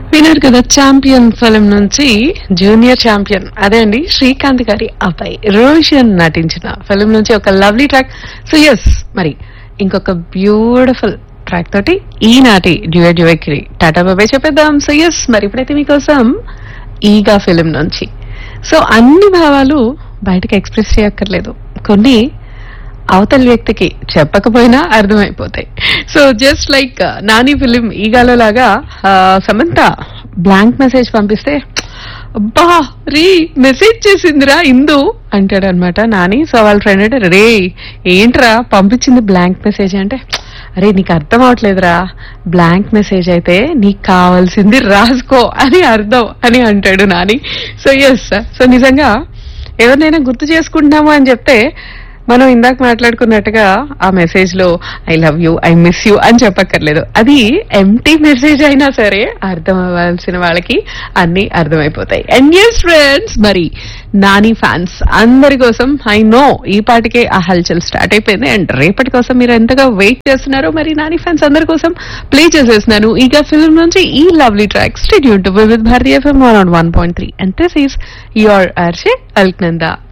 విన్నారు కదా champion film నుంచి జూనియర్ ఛాంపియన్ అదే అండి శ్రీకాంత్ గారి అబ్బాయి రోషన్ నటించిన ఫిలిం నుంచి ఒక లవ్లీ ట్రాక్ సో ఎస్ మరి ఇంకొక బ్యూటిఫుల్ ట్రాక్ తోటి ఈనాటి డ్యూయట్ డ్యూయట్కి టాటా బాబాయ్ చెప్పేద్దాం సో ఎస్ మరి ఇప్పుడైతే మీకోసం ఈగా ఫిలిం నుంచి సో అన్ని భావాలు బయటకు ఎక్స్ప్రెస్ చేయక్కర్లేదు కొన్ని అవతల వ్యక్తికి చెప్పకపోయినా అర్థమైపోతాయి so just like Nani film ఈగాలో లాగా ఆ, సమంత బ్లాంక్ మెసేజ్ పంపిస్తే అబ్బా రీ మెసేజ్ చేసిందిరా ఇందు అంటాడు అనమాట నాని సో వాళ్ళ ఫ్రెండ్ అంటే రే ఏంట్రా పంపించింది బ్లాంక్ మెసేజ్ అంటే అరే నీకు అర్థం అవట్లేదురా బ్లాంక్ మెసేజ్ అయితే నీకు కావాల్సింది రాసుకో అని అర్థం అని అంటాడు నాని సో ఎస్ సో నిజంగా ఎవరినైనా గుర్తు చేసుకుంటున్నాము అని చెప్తే మనం ఇందాక మాట్లాడుకున్నట్టుగా ఆ మెసేజ్ లో I love you I miss you అని చెప్పక్కర్లేదు అది ఎంటీ మెసేజ్ అయినా సరే అర్థం అవ్వాల్సిన వాళ్ళకి అన్ని అర్థమైపోతాయి అండ్ ఎస్ ఫ్రెండ్స్ మరి నాని ఫ్యాన్స్ అందరి కోసం ఐ నో ఈ పాటికే ఆ హల్చల్ స్టార్ట్ అయిపోయింది అండ్ రేపటి కోసం మీరు ఎంతగా వెయిట్ చేస్తున్నారో మరి నాని ఫ్యాన్స్ అందరి కోసం ప్లే చేసేస్తున్నాను ఇక ఫిల్మ్ నుంచి ఈ lovely track stadium two with Bharatiya FM one one point three and this is your ఆర్షే అల్క్నందా